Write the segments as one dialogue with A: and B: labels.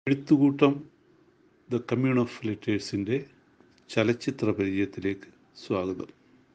A: എഴുത്തുകൂട്ടം the commune of ലെറ്റേഴ്സിൻ്റെ ചലച്ചിത്ര പരിചയത്തിലേക്ക് സ്വാഗതം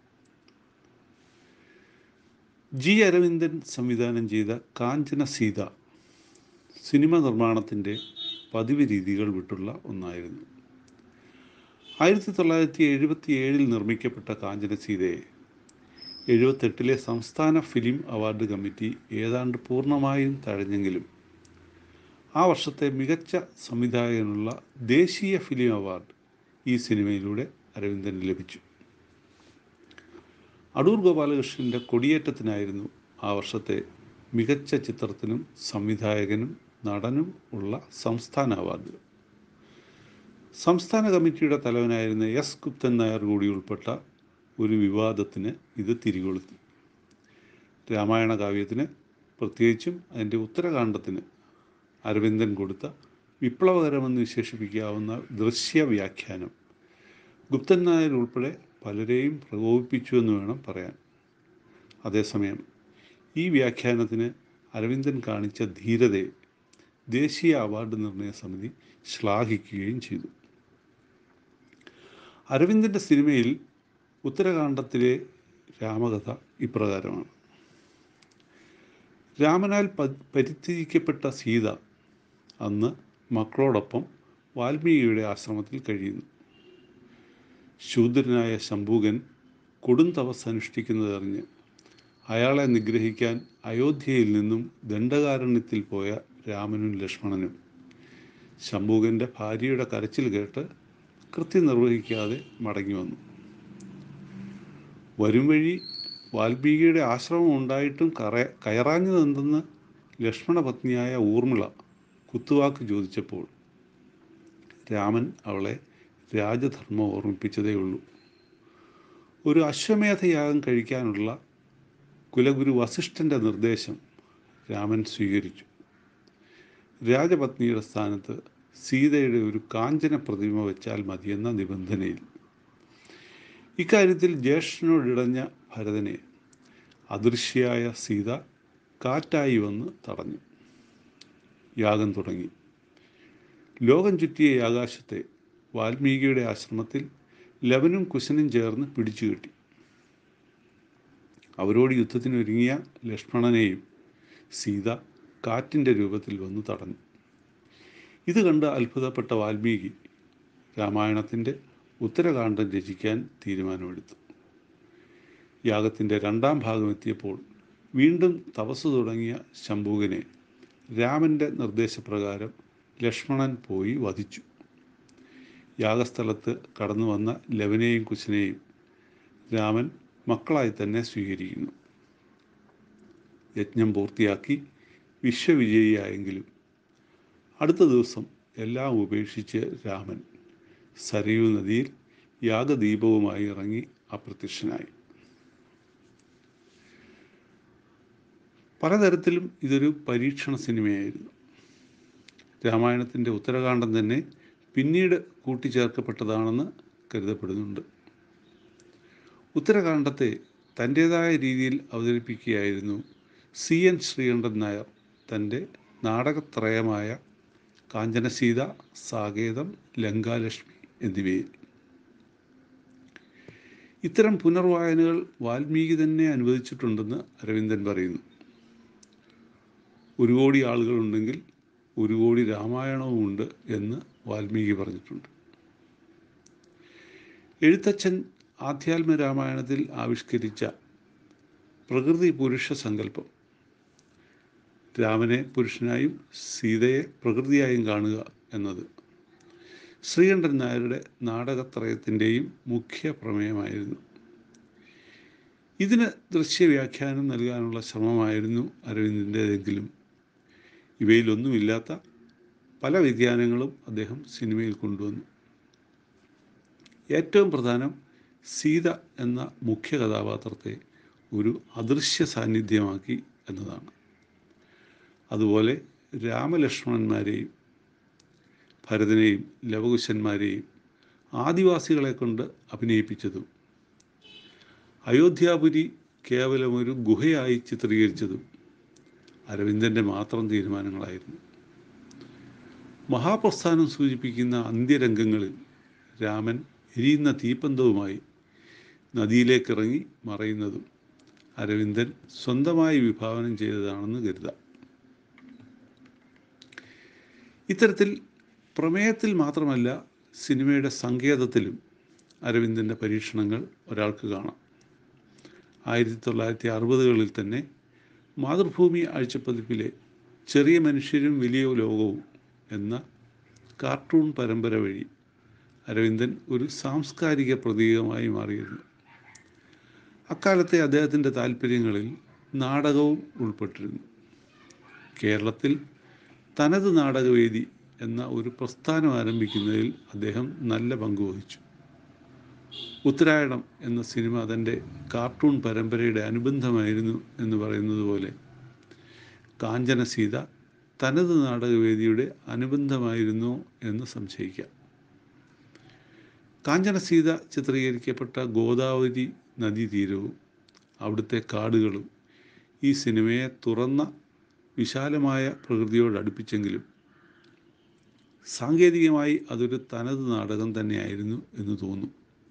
A: ജി അരവിന്ദൻ സംവിധാനം ചെയ്ത കാഞ്ചന സീത സിനിമ നിർമ്മാണത്തിൻ്റെ പതിവ് രീതികൾ വിട്ടുള്ള ഒന്നായിരുന്നു ആയിരത്തി തൊള്ളായിരത്തി എഴുപത്തി ഏഴിൽ നിർമ്മിക്കപ്പെട്ട കാഞ്ചന സീതയെ എഴുപത്തെട്ടിലെ സംസ്ഥാന ഫിലിം അവാർഡ് കമ്മിറ്റി ഏതാണ്ട് പൂർണ്ണമായും തഴഞ്ഞെങ്കിലും ആ വർഷത്തെ മികച്ച സംവിധായകനുള്ള ദേശീയ ഫിലിം അവാർഡ് ഈ സിനിമയിലൂടെ അരവിന്ദന് ലഭിച്ചു അടൂർ ഗോപാലകൃഷ്ണൻ്റെ കൊടിയേറ്റത്തിനായിരുന്നു ആ വർഷത്തെ മികച്ച ചിത്രത്തിനും സംവിധായകനും നടനും ഉള്ള സംസ്ഥാന അവാർഡ് സംസ്ഥാന കമ്മിറ്റിയുടെ തലവനായിരുന്ന എസ് ഗുപ്തൻ നായർ കൂടി ഉൾപ്പെട്ട ഒരു വിവാദത്തിന് ഇത് തിരികൊളുത്തി രാമായണ കാവ്യത്തിന് പ്രത്യേകിച്ചും അതിൻ്റെ ഉത്തരകാണ്ഡത്തിന് അരവിന്ദൻ കൊടുത്ത വിപ്ലവകരമെന്ന് വിശേഷിപ്പിക്കാവുന്ന ദൃശ്യവ്യാഖ്യാനം ഗുപ്തൻ നായർ ഉൾപ്പെടെ പലരെയും പ്രകോപിപ്പിച്ചു എന്ന് വേണം പറയാൻ അതേസമയം ഈ വ്യാഖ്യാനത്തിന് അരവിന്ദൻ കാണിച്ച ധീരതയെ ദേശീയ അവാർഡ് നിർണയ സമിതി ശ്ലാഘിക്കുകയും ചെയ്തു അരവിന്ദൻ്റെ സിനിമയിൽ ഉത്തരകാണ്ഡത്തിലെ രാമകഥ ഇപ്രകാരമാണ് രാമനാൽ പരിത്യജിക്കപ്പെട്ട സീത അന്ന് മക്കളോടൊപ്പം വാൽമീകിയുടെ ആശ്രമത്തിൽ കഴിയുന്നു ശൂദ്രനായ ശംഭൂകൻ കൊടും തപസ് അനുഷ്ഠിക്കുന്നതറിഞ്ഞ് അയാളെ നിഗ്രഹിക്കാൻ അയോധ്യയിൽ നിന്നും ദണ്ഡകാരണ്യത്തിൽ പോയ രാമനും ലക്ഷ്മണനും ശംഭൂകൻ്റെ ഭാര്യയുടെ കരച്ചിൽ കേട്ട് കൃത്യം നിർവഹിക്കാതെ മടങ്ങി വന്നു വരും വഴി വാൽമീകിയുടെ ആശ്രമം ഉണ്ടായിട്ടും കറ കയറാഞ്ഞതെന്തെന്ന് ലക്ഷ്മണപത്നിയായ ഊർമിള കുത്തുവാക്ക് ചോദിച്ചപ്പോൾ രാമൻ അവളെ രാജധർമ്മം ഓർമ്മിപ്പിച്ചതേ ഉള്ളൂ ഒരു അശ്വമേധയാഗം കഴിക്കാനുള്ള കുലഗുരു വസിഷ്ഠൻ്റെ നിർദ്ദേശം രാമൻ സ്വീകരിച്ചു രാജപത്നിയുടെ സ്ഥാനത്ത് സീതയുടെ ഒരു കാഞ്ചന പ്രതിമ വെച്ചാൽ മതിയെന്ന നിബന്ധനയിൽ ഇക്കാര്യത്തിൽ ജ്യേഷ്ഠനോടിടഞ്ഞ ഭരതനെ അദൃശ്യയായ സീത കാറ്റായി വന്ന് തടഞ്ഞു യാഗം തുടങ്ങി ലോകം ചുറ്റിയ ആകാശത്തെ വാൽമീകിയുടെ ആശ്രമത്തിൽ ലവനും കുശനും ചേർന്ന് പിടിച്ചുകെട്ടി അവരോട് യുദ്ധത്തിനൊരുങ്ങിയ ലക്ഷ്മണനെയും സീത കാറ്റിൻ്റെ രൂപത്തിൽ വന്ന് തടഞ്ഞു ഇത് കണ്ട് അത്ഭുതപ്പെട്ട വാൽമീകി രാമായണത്തിൻ്റെ ഉത്തരകാണ്ഡം രചിക്കാൻ തീരുമാനമെടുത്തു യാഗത്തിൻ്റെ രണ്ടാം ഭാഗം എത്തിയപ്പോൾ വീണ്ടും തപസ് തുടങ്ങിയ ശംഭുകനെ രാമൻ്റെ നിർദ്ദേശപ്രകാരം ലക്ഷ്മണൻ പോയി വധിച്ചു യാഗസ്ഥലത്ത് കടന്നു വന്ന ലവനെയും കുശനെയും രാമൻ മക്കളായി തന്നെ സ്വീകരിക്കുന്നു യജ്ഞം പൂർത്തിയാക്കി വിശ്വവിജയിയായെങ്കിലും അടുത്ത ദിവസം എല്ലാം ഉപേക്ഷിച്ച് രാമൻ സരയൂ നദിയിൽ യാഗദീപവുമായി ഇറങ്ങി അപ്രത്യക്ഷനായി പലതരത്തിലും ഇതൊരു പരീക്ഷണ സിനിമയായിരുന്നു രാമായണത്തിൻ്റെ ഉത്തരകാണ്ഡം തന്നെ പിന്നീട് കൂട്ടിച്ചേർക്കപ്പെട്ടതാണെന്ന് കരുതപ്പെടുന്നുണ്ട് ഉത്തരകാണ്ഡത്തെ തൻ്റേതായ രീതിയിൽ അവതരിപ്പിക്കുകയായിരുന്നു സി എൻ ശ്രീകണ്ഠൻ നായർ തൻ്റെ നാടകത്രയമായ കാഞ്ചനസീത സാകേതം ലങ്കാലക്ഷ്മി എന്നിവയിൽ ഇത്തരം പുനർവായനകൾ വാൽമീകി തന്നെ അനുവദിച്ചിട്ടുണ്ടെന്ന് അരവിന്ദൻ പറയുന്നു ഒരു കോടി ആളുകളുണ്ടെങ്കിൽ ഒരു കോടി രാമായണവുമുണ്ട് എന്ന് വാൽമീകി പറഞ്ഞിട്ടുണ്ട് എഴുത്തച്ഛൻ ആധ്യാത്മ രാമായണത്തിൽ ആവിഷ്കരിച്ച പ്രകൃതി പുരുഷ സങ്കല്പം രാമനെ പുരുഷനായും സീതയെ പ്രകൃതിയായും കാണുക എന്നത് ശ്രീകണ്ഠൻ നായരുടെ നാടകത്രയത്തിൻ്റെയും മുഖ്യ പ്രമേയമായിരുന്നു ഇതിന് ദൃശ്യവ്യാഖ്യാനം നൽകാനുള്ള ശ്രമമായിരുന്നു അരവിന്ദിൻ്റേതെങ്കിലും ഇവയിലൊന്നുമില്ലാത്ത പല വ്യതിയാനങ്ങളും അദ്ദേഹം സിനിമയിൽ കൊണ്ടുവന്നു ഏറ്റവും പ്രധാനം സീത എന്ന മുഖ്യ കഥാപാത്രത്തെ ഒരു അദൃശ്യ സാന്നിധ്യമാക്കി എന്നതാണ് അതുപോലെ രാമലക്ഷ്മണന്മാരെയും ഭരതനെയും ലവകുശന്മാരെയും ആദിവാസികളെ കൊണ്ട് അഭിനയിപ്പിച്ചതും അയോധ്യാപുരി കേവലം ഒരു ഗുഹയായി ചിത്രീകരിച്ചതും അരവിന്ദൻ്റെ മാത്രം തീരുമാനങ്ങളായിരുന്നു മഹാപ്രസ്ഥാനം സൂചിപ്പിക്കുന്ന അന്ത്യരംഗങ്ങളിൽ രാമൻ എരിയുന്ന തീപ്പന്തവുമായി നദിയിലേക്കിറങ്ങി മറയുന്നതും അരവിന്ദൻ സ്വന്തമായി വിഭാവനം ചെയ്തതാണെന്ന് കരുതാം ഇത്തരത്തിൽ പ്രമേയത്തിൽ മാത്രമല്ല സിനിമയുടെ സങ്കേതത്തിലും അരവിന്ദൻ്റെ പരീക്ഷണങ്ങൾ ഒരാൾക്ക് കാണാം ആയിരത്തി തൊള്ളായിരത്തി അറുപതുകളിൽ തന്നെ മാതൃഭൂമി ആഴ്ചപ്പതിപ്പിലെ ചെറിയ മനുഷ്യരും വലിയ ലോകവും എന്ന കാർട്ടൂൺ പരമ്പര വഴി അരവിന്ദൻ ഒരു സാംസ്കാരിക പ്രതീകമായി മാറിയിരുന്നു അക്കാലത്തെ അദ്ദേഹത്തിൻ്റെ താല്പര്യങ്ങളിൽ നാടകവും ഉൾപ്പെട്ടിരുന്നു കേരളത്തിൽ തനത് നാടകവേദി എന്ന ഒരു പ്രസ്ഥാനം ആരംഭിക്കുന്നതിൽ അദ്ദേഹം നല്ല പങ്കുവഹിച്ചു ഉത്തരായണം എന്ന സിനിമ തൻ്റെ കാർട്ടൂൺ പരമ്പരയുടെ അനുബന്ധമായിരുന്നു എന്ന് പറയുന്നത് പോലെ കാഞ്ചനസീത തനത് നാടകവേദിയുടെ അനുബന്ധമായിരുന്നോ എന്ന് സംശയിക്കാം കാഞ്ചനസീത ചിത്രീകരിക്കപ്പെട്ട ഗോദാവരി നദീതീരവും അവിടുത്തെ കാടുകളും ഈ സിനിമയെ തുറന്ന വിശാലമായ പ്രകൃതിയോട് അടുപ്പിച്ചെങ്കിലും സാങ്കേതികമായി അതൊരു തനത് നാടകം തന്നെയായിരുന്നു എന്ന് തോന്നും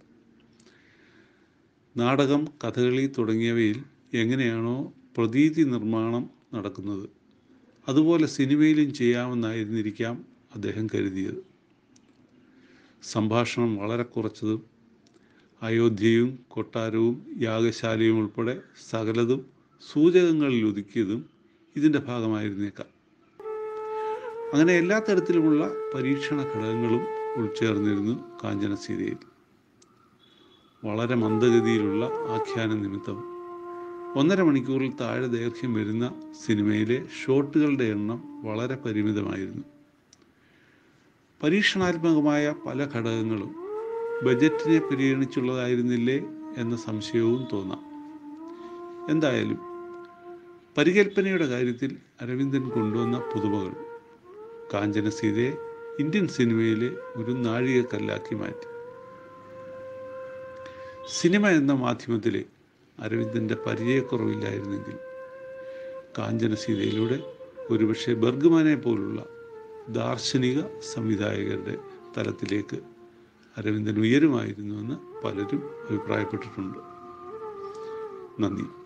A: നാടകം കഥകളി തുടങ്ങിയവയിൽ എങ്ങനെയാണോ പ്രതീതി നിർമ്മാണം നടക്കുന്നത് അതുപോലെ സിനിമയിലും ചെയ്യാമെന്നായിരുന്നിരിക്കാം അദ്ദേഹം കരുതിയത് സംഭാഷണം വളരെ കുറച്ചതും അയോധ്യയും കൊട്ടാരവും യാഗശാലയും ഉൾപ്പെടെ സകലതും സൂചകങ്ങളിൽ ഒതുക്കിയതും ഇതിൻ്റെ ഭാഗമായിരുന്നേക്കാം അങ്ങനെ എല്ലാ തരത്തിലുമുള്ള പരീക്ഷണ ഘടകങ്ങളും ഉൾച്ചേർന്നിരുന്നു കാഞ്ചനസീതയിൽ വളരെ മന്ദഗതിയിലുള്ള ആഖ്യാന നിമിത്തം ഒന്നര മണിക്കൂറിൽ താഴെ ദൈർഘ്യം വരുന്ന സിനിമയിലെ ഷോട്ടുകളുടെ എണ്ണം വളരെ പരിമിതമായിരുന്നു പരീക്ഷണാത്മകമായ പല ഘടകങ്ങളും ബജറ്റിനെ പരിഗണിച്ചുള്ളതായിരുന്നില്ലേ എന്ന സംശയവും തോന്നാം എന്തായാലും പരികൽപ്പനയുടെ കാര്യത്തിൽ അരവിന്ദൻ കൊണ്ടുവന്ന പുതുമകൾ കാഞ്ചനസീതയെ ഇന്ത്യൻ സിനിമയിലെ ഒരു നാഴികക്കല്ലാക്കി മാറ്റി സിനിമ എന്ന മാധ്യമത്തിലെ അരവിന്ദൻ്റെ പരിചയക്കുറവില്ലായിരുന്നെങ്കിൽ കാഞ്ചനസീതയിലൂടെ ഒരുപക്ഷെ ബർഗ്മാനെ പോലുള്ള ദാർശനിക സംവിധായകരുടെ തലത്തിലേക്ക് അരവിന്ദൻ ഉയരുമായിരുന്നുവെന്ന് പലരും അഭിപ്രായപ്പെട്ടിട്ടുണ്ട് നന്ദി